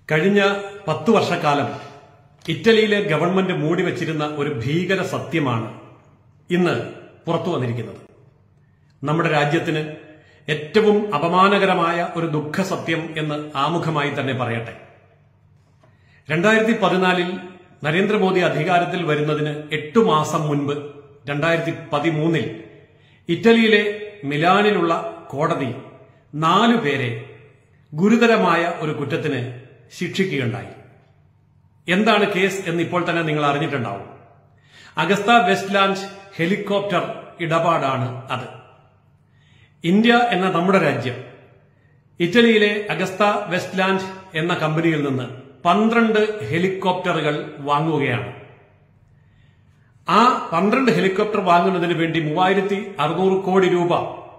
കഴിഞ്ഞ പത്തു വർഷക്കാലം ഇറ്റലിയിലെ ഗവൺമെന്റ് മൂടിവച്ചിരുന്ന ഒരു ഭീകര സത്യമാണ് ഇന്ന് പുറത്തു വന്നിരിക്കുന്നത് നമ്മുടെ രാജ്യത്തിന് ഏറ്റവും അപമാനകരമായ ഒരു ദുഃഖസത്യം എന്ന് ആമുഖമായി തന്നെ പറയട്ടെ രണ്ടായിരത്തി പതിനാലിൽ നരേന്ദ്രമോദി അധികാരത്തിൽ വരുന്നതിന് എട്ടു മാസം മുൻപ് രണ്ടായിരത്തി പതിമൂന്നിൽ ഇറ്റലിയിലെ മിലാനിലുള്ള കോടതി നാലു പേരെ ഗുരുതരമായ ഒരു കുറ്റത്തിന് ശിക്ഷിക്കുകയുണ്ടായി എന്താണ് കേസ് എന്ന് ഇപ്പോൾ തന്നെ നിങ്ങൾ അറിഞ്ഞിട്ടുണ്ടാവും അഗസ്ത വെസ്റ്റ്ലാൻഡ് ഹെലികോപ്റ്റർ ഇടപാടാണ് അത് ഇന്ത്യ എന്ന നമ്മുടെ രാജ്യം ഇറ്റലിയിലെ അഗസ്ത വെസ്റ്റ്ലാൻഡ് എന്ന കമ്പനിയിൽ നിന്ന് പന്ത്രണ്ട് ഹെലികോപ്റ്ററുകൾ വാങ്ങുകയാണ് ആ പന്ത്രണ്ട് ഹെലികോപ്റ്റർ വാങ്ങുന്നതിന് വേണ്ടി മൂവായിരത്തി അറുന്നൂറ് കോടി രൂപ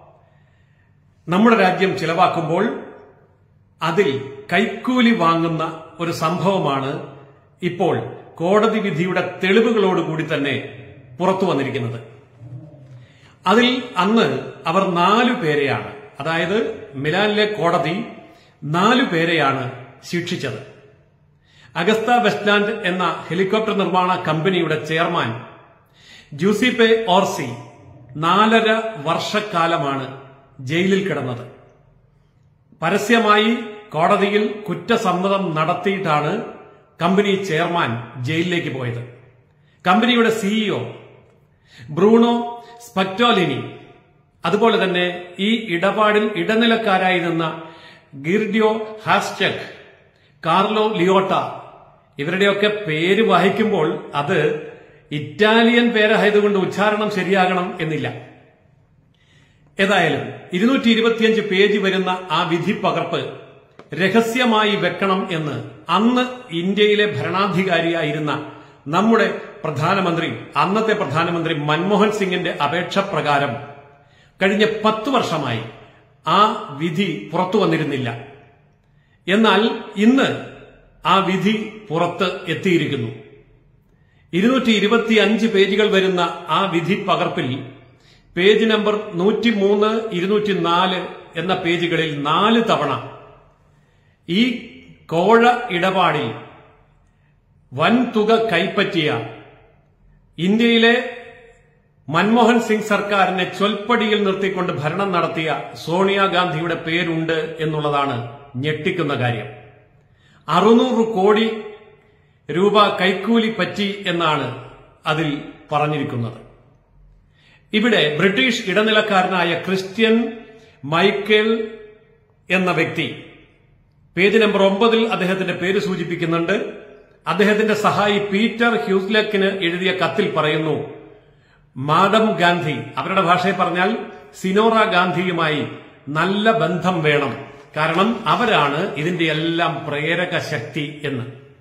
നമ്മുടെ രാജ്യം ചിലവാക്കുമ്പോൾ അതിൽ കൈക്കൂലി വാങ്ങുന്ന ഒരു സംഭവമാണ് ഇപ്പോൾ കോടതി വിധിയുടെ തെളിവുകളോടുകൂടി തന്നെ പുറത്തു വന്നിരിക്കുന്നത് അതിൽ അന്ന് അവർ നാലു പേരെയാണ് അതായത് മിലാനിലെ കോടതി നാലു പേരെയാണ് ശിക്ഷിച്ചത് അഗസ്ത വെസ്റ്റ്ലാൻഡ് എന്ന ഹെലികോപ്റ്റർ നിർമ്മാണ കമ്പനിയുടെ ചെയർമാൻ ജൂസിപ്പെ ഓർസി നാലര വർഷക്കാലമാണ് ജയിലിൽ കിടന്നത് പരസ്യമായി കോടതിയിൽ കുറ്റസമ്മതം നടത്തിയിട്ടാണ് കമ്പനി ചെയർമാൻ ജയിലിലേക്ക് പോയത് കമ്പനിയുടെ സിഇഒ ബ്രൂണോ സ്പക്ടോലിനി അതുപോലെ തന്നെ ഈ ഇടപാടിൽ ഇടനിലക്കാരായി നിന്ന ഗിർഡിയോ ഹാസ്റ്റക് കാർലോ ലിയോട്ട ഇവരുടെയൊക്കെ പേര് വായിക്കുമ്പോൾ അത് ഇറ്റാലിയൻ പേരായതുകൊണ്ട് ഉച്ചാരണം ശരിയാകണം എന്നില്ല ഏതായാലും ഇരുന്നൂറ്റി ഇരുപത്തിയഞ്ച് പേജ് വരുന്ന ആ വിധി പകർപ്പ് രഹസ്യമായി വെക്കണം എന്ന് അന്ന് ഇന്ത്യയിലെ ഭരണാധികാരിയായിരുന്ന നമ്മുടെ പ്രധാനമന്ത്രി അന്നത്തെ പ്രധാനമന്ത്രി മൻമോഹൻ സിംഗിന്റെ അപേക്ഷ പ്രകാരം കഴിഞ്ഞ പത്തു വർഷമായി ആ വിധി പുറത്തു വന്നിരുന്നില്ല എന്നാൽ ഇന്ന് ആ വിധി പുറത്ത് എത്തിയിരിക്കുന്നു ഇരുന്നൂറ്റി ഇരുപത്തി അഞ്ച് പേജുകൾ വരുന്ന ആ വിധി പകർപ്പിൽ പേജ് നമ്പർ നൂറ്റിമൂന്ന് ഇരുന്നൂറ്റി നാല് എന്ന പേജുകളിൽ നാല് തവണ ഈ കോഴ ഇടപാടിൽ വൻതുക കൈപ്പറ്റിയ ഇന്ത്യയിലെ മൻമോഹൻ സിംഗ് സർക്കാരിനെ ചൊൽപ്പടിയിൽ നിർത്തിക്കൊണ്ട് ഭരണം നടത്തിയ സോണിയാഗാന്ധിയുടെ പേരുണ്ട് എന്നുള്ളതാണ് ഞെട്ടിക്കുന്ന കാര്യം അറുന്നൂറ് കോടി രൂപ കൈക്കൂലി പറ്റി എന്നാണ് അതിൽ പറഞ്ഞിരിക്കുന്നത് ഇവിടെ ബ്രിട്ടീഷ് ഇടനിലക്കാരനായ ക്രിസ്ത്യൻ മൈക്കേൽ എന്ന വ്യക്തി പേജ് നമ്പർ ഒമ്പതിൽ അദ്ദേഹത്തിന്റെ പേര് സൂചിപ്പിക്കുന്നുണ്ട് അദ്ദേഹത്തിന്റെ സഹായി പീറ്റർ ഹ്യൂസ്ലക്കിന് എഴുതിയ കത്തിൽ പറയുന്നു മാഡം ഗാന്ധി അവരുടെ ഭാഷയിൽ പറഞ്ഞാൽ സിനോറ ഗാന്ധിയുമായി നല്ല ബന്ധം വേണം കാരണം അവരാണ് ഇതിന്റെ എല്ലാം പ്രേരക ശക്തി എന്ന്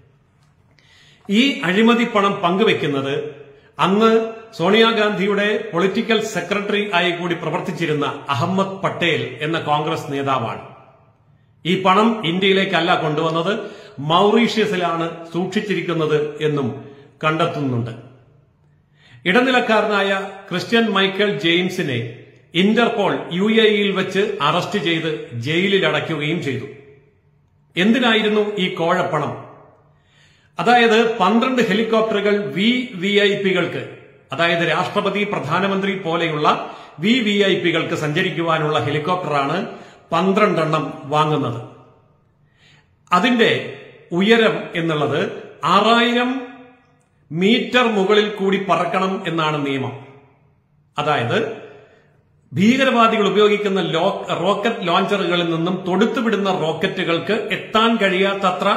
ഈ അഴിമതി പണം പങ്കുവെക്കുന്നത് അന്ന് സോണിയാഗാന്ധിയുടെ പൊളിറ്റിക്കൽ സെക്രട്ടറി ആയി കൂടി പ്രവർത്തിച്ചിരുന്ന അഹമ്മദ് പട്ടേൽ എന്ന കോൺഗ്രസ് നേതാവാണ് ഈ പണം ഇന്ത്യയിലേക്കല്ല കൊണ്ടുവന്നത് മൗറീഷ്യസിലാണ് സൂക്ഷിച്ചിരിക്കുന്നത് എന്നും കണ്ടെത്തുന്നുണ്ട് ഇടനിലക്കാരനായ ക്രിസ്ത്യൻ മൈക്കൽ ജെയിംസിനെ ഇന്റർപോൾ യു എ ഇയിൽ വെച്ച് അറസ്റ്റ് ചെയ്ത് ജയിലിൽ അടയ്ക്കുകയും ചെയ്തു എന്തിനായിരുന്നു ഈ കോഴപ്പണം അതായത് പന്ത്രണ്ട് ഹെലികോപ്റ്ററുകൾ വി വി ഐ പികൾക്ക് അതായത് രാഷ്ട്രപതി പ്രധാനമന്ത്രി പോലെയുള്ള വി വി ഐ പികൾക്ക് സഞ്ചരിക്കുവാനുള്ള ഹെലികോപ്റ്ററാണ് പന്ത്രണ്ടെണ്ണം വാങ്ങുന്നത് അതിന്റെ ഉയരം എന്നുള്ളത് ആറായിരം മീറ്റർ മുകളിൽ കൂടി പറക്കണം എന്നാണ് നിയമം അതായത് ഭീകരവാദികൾ ഉപയോഗിക്കുന്ന റോക്കറ്റ് ലോഞ്ചറുകളിൽ നിന്നും തൊടുത്തുവിടുന്ന റോക്കറ്റുകൾക്ക് എത്താൻ കഴിയാത്തത്ര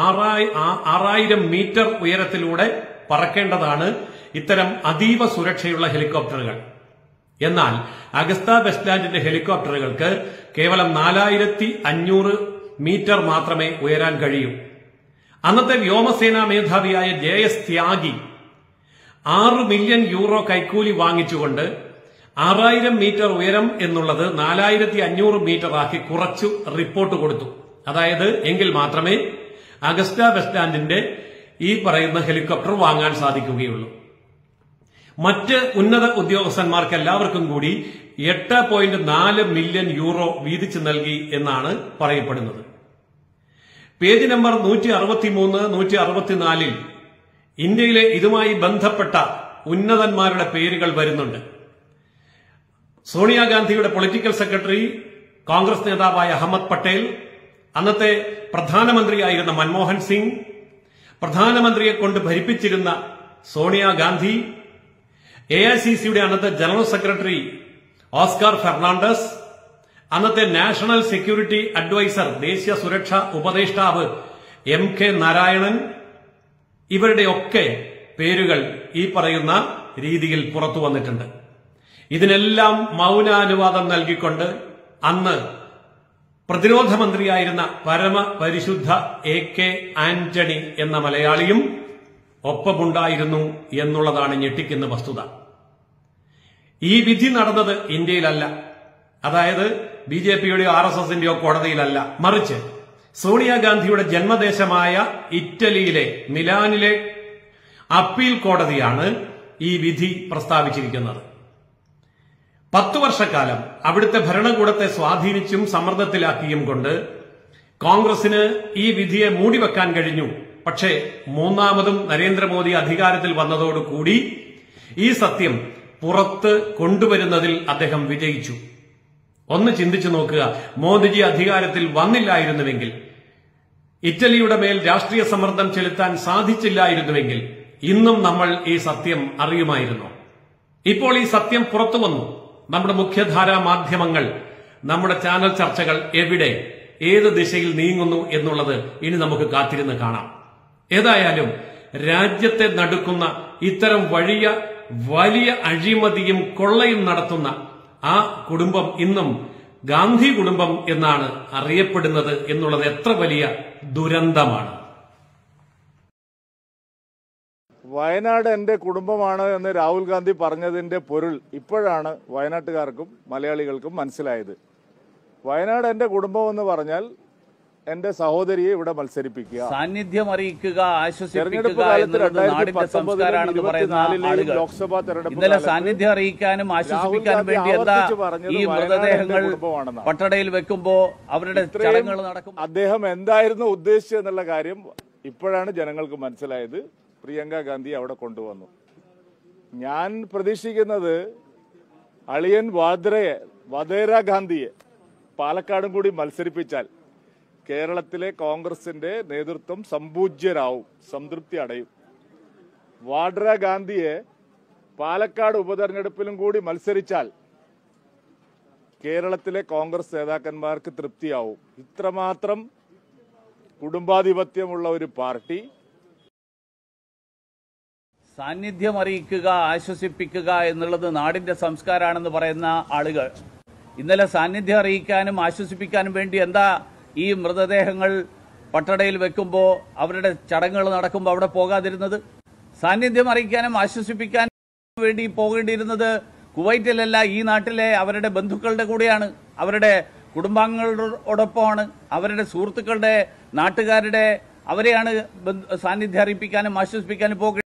ആറായിരം മീറ്റർ ഉയരത്തിലൂടെ പറക്കേണ്ടതാണ് ഇത്തരം അതീവ സുരക്ഷയുള്ള ഹെലികോപ്റ്ററുകൾ എന്നാൽ അഗസ്ത വെസ്റ്റ്ലാൻഡിന്റെ ഹെലികോപ്റ്ററുകൾക്ക് കേവലം നാലായിരത്തി അഞ്ഞൂറ് മീറ്റർ മാത്രമേ ഉയരാൻ കഴിയൂ അന്നത്തെ വ്യോമസേനാ മേധാവിയായ ജെ എസ് ത്യാഗി ആറ് മില്യൺ യൂറോ കൈക്കൂലി വാങ്ങിച്ചുകൊണ്ട് ആറായിരം മീറ്റർ ഉയരം എന്നുള്ളത് നാലായിരത്തി അഞ്ഞൂറ് മീറ്റർ ആക്കി കുറച്ചു റിപ്പോർട്ട് കൊടുത്തു അതായത് എങ്കിൽ മാത്രമേ അഗസ്റ്റ വെസ്റ്റ്ലാൻഡിന്റെ ഈ പറയുന്ന ഹെലികോപ്റ്റർ വാങ്ങാൻ സാധിക്കുകയുള്ളൂ മറ്റ് ഉന്നത ഉദ്യോഗസ്ഥന്മാർക്ക് എല്ലാവർക്കും കൂടി എട്ട് പോയിന്റ് നാല് മില്യൺ യൂറോ വീതിച്ചു നൽകി എന്നാണ് പറയപ്പെടുന്നത് പേജ് നമ്പർ നൂറ്റി അറുപത്തിമൂന്ന് നൂറ്റി അറുപത്തിനാലിൽ ഇന്ത്യയിലെ ഇതുമായി ബന്ധപ്പെട്ട ഉന്നതന്മാരുടെ പേരുകൾ വരുന്നുണ്ട് സോണിയാഗാന്ധിയുടെ പൊളിറ്റിക്കൽ സെക്രട്ടറി കോൺഗ്രസ് നേതാവായ അഹമ്മദ് പട്ടേൽ അന്നത്തെ പ്രധാനമന്ത്രിയായിരുന്ന മൻമോഹൻ സിംഗ് പ്രധാനമന്ത്രിയെ കൊണ്ട് ഭരിപ്പിച്ചിരുന്ന സോണിയാഗാന്ധി എ ഐ സി സിയുടെ അന്നത്തെ ജനറൽ സെക്രട്ടറി ഓസ്കാർ ഫെർണാണ്ടസ് അന്നത്തെ നാഷണൽ സെക്യൂരിറ്റി അഡ്വൈസർ ദേശീയ സുരക്ഷാ ഉപദേഷ്ടാവ് എം കെ നാരായണൻ ഇവരുടെയൊക്കെ പേരുകൾ ഈ പറയുന്ന രീതിയിൽ പുറത്തു വന്നിട്ടുണ്ട് ഇതിനെല്ലാം മൗനാനുവാദം നൽകിക്കൊണ്ട് അന്ന് പ്രതിരോധ മന്ത്രിയായിരുന്ന പരമ പരിശുദ്ധ എ കെ ആന്റണി എന്ന മലയാളിയും ഒപ്പമുണ്ടായിരുന്നു എന്നുള്ളതാണ് ഞെട്ടിക്കുന്ന വസ്തുത ഈ വിധി നടന്നത് ഇന്ത്യയിലല്ല അതായത് ബി ജെ പിയുടെയോ ആർ എസ് എസിന്റെയോ കോടതിയിലല്ല മറിച്ച് സോണിയാഗാന്ധിയുടെ ജന്മദേശമായ ഇറ്റലിയിലെ മിലാനിലെ അപ്പീൽ കോടതിയാണ് ഈ വിധി പ്രസ്താവിച്ചിരിക്കുന്നത് പത്തു വർഷക്കാലം അവിടുത്തെ ഭരണകൂടത്തെ സ്വാധീനിച്ചും സമ്മർദ്ദത്തിലാക്കിയും കൊണ്ട് കോൺഗ്രസിന് ഈ വിധിയെ മൂടിവെക്കാൻ കഴിഞ്ഞു പക്ഷേ മൂന്നാമതും നരേന്ദ്രമോദി അധികാരത്തിൽ വന്നതോടുകൂടി ഈ സത്യം പുറത്ത് കൊണ്ടുവരുന്നതിൽ അദ്ദേഹം വിജയിച്ചു ഒന്ന് ചിന്തിച്ചു നോക്കുക മോദിജി അധികാരത്തിൽ വന്നില്ലായിരുന്നുവെങ്കിൽ ഇറ്റലിയുടെ മേൽ രാഷ്ട്രീയ സമ്മർദ്ദം ചെലുത്താൻ സാധിച്ചില്ലായിരുന്നുവെങ്കിൽ ഇന്നും നമ്മൾ ഈ സത്യം അറിയുമായിരുന്നു ഇപ്പോൾ ഈ സത്യം പുറത്തു വന്നു നമ്മുടെ മുഖ്യധാരാ മാധ്യമങ്ങൾ നമ്മുടെ ചാനൽ ചർച്ചകൾ എവിടെ ഏത് ദിശയിൽ നീങ്ങുന്നു എന്നുള്ളത് ഇനി നമുക്ക് കാത്തിരുന്ന് കാണാം ഏതായാലും രാജ്യത്തെ നടുക്കുന്ന ഇത്തരം വലിയ വലിയ അഴിമതിയും കൊള്ളയും നടത്തുന്ന ആ കുടുംബം ഇന്നും ഗാന്ധി കുടുംബം എന്നാണ് അറിയപ്പെടുന്നത് എന്നുള്ളത് എത്ര വലിയ ദുരന്തമാണ് വയനാട് എൻ്റെ കുടുംബമാണ് എന്ന് രാഹുൽ ഗാന്ധി പറഞ്ഞതിൻ്റെ പൊരുൾ ഇപ്പോഴാണ് വയനാട്ടുകാർക്കും മലയാളികൾക്കും മനസ്സിലായത് വയനാട് എൻ്റെ കുടുംബം എന്ന് പറഞ്ഞാൽ എൻ്റെ സഹോദരിയെ ഇവിടെ മത്സരിപ്പിക്കുക സാന്നിധ്യം അറിയിക്കുക തെരഞ്ഞെടുപ്പ് ആശ്വസിപ്പിക്കുക കാലത്ത് എന്നുള്ളത് രണ്ടായിരത്തി നാടിന്റെ സംസ്കാരമാണെന്ന് പറയുന്ന പത്തൊമ്പതിലും ആളുകൾ ലോക്സഭാ തെരഞ്ഞെടുപ്പ് ഇന്നലെ കാലത്ത് സാന്നിധ്യം അറിയിക്കാനും ആശ്വസിപ്പിക്കാനും ഗാന്ധി വേണ്ടി എന്താ ആവർത്തിച്ച് പറഞ്ഞത് ഈ വയനാട് മൃതദേഹങ്ങൾ എന്റെ കുടുംബമാണെന്നാണ്. പട്ടടയിൽ വെക്കുമ്പോ അവരുടെ ഇത്രയും ചടങ്ങുകൾ നടക്കും അദ്ദേഹം എന്തായിരുന്നു ഉദ്ദേശിച്ചതെന്നുള്ള കാര്യം ഇപ്പോഴാണ് ജനങ്ങൾക്ക് മനസ്സിലായത് പ്രിയങ്ക ഗാന്ധി അവിടെ കൊണ്ടുവന്നു ഞാൻ പ്രതീക്ഷിക്കുന്നത് അളിയൻ വാദ്രയെ വധേര ഗാന്ധിയെ പാലക്കാടും കൂടി മത്സരിപ്പിച്ചാൽ കേരളത്തിലെ കോൺഗ്രസിന്റെ നേതൃത്വം സമ്പൂജ്യരാവും സംതൃപ്തി അടയും വാഡ്ര ഗാന്ധിയെ പാലക്കാട് ഉപതെരഞ്ഞെടുപ്പിലും കൂടി മത്സരിച്ചാൽ കേരളത്തിലെ കോൺഗ്രസ് നേതാക്കന്മാർക്ക് തൃപ്തിയാവും ഇത്രമാത്രം കുടുംബാധിപത്യമുള്ള ഒരു പാർട്ടി സാന്നിധ്യം അറിയിക്കുക ആശ്വസിപ്പിക്കുക എന്നുള്ളത് നാടിന്റെ സംസ്കാരമാണെന്ന് പറയുന്ന ആളുകൾ ഇന്നലെ സാന്നിധ്യം അറിയിക്കാനും ആശ്വസിപ്പിക്കാനും വേണ്ടി എന്താ ഈ മൃതദേഹങ്ങൾ പട്ടടയിൽ വെക്കുമ്പോൾ അവരുടെ ചടങ്ങുകൾ നടക്കുമ്പോൾ അവിടെ പോകാതിരുന്നത് സാന്നിധ്യം അറിയിക്കാനും ആശ്വസിപ്പിക്കാനും വേണ്ടി പോകേണ്ടിയിരുന്നത് കുവൈറ്റിലല്ല ഈ നാട്ടിലെ അവരുടെ ബന്ധുക്കളുടെ കൂടെയാണ് അവരുടെ കുടുംബാംഗങ്ങളോടൊപ്പമാണ് അവരുടെ സുഹൃത്തുക്കളുടെ നാട്ടുകാരുടെ അവരെയാണ് ബന്ധ- സാന്നിധ്യം അറിയിപ്പിക്കാനും ആശ്വസിപ്പിക്കാനും പോകേണ്ടത്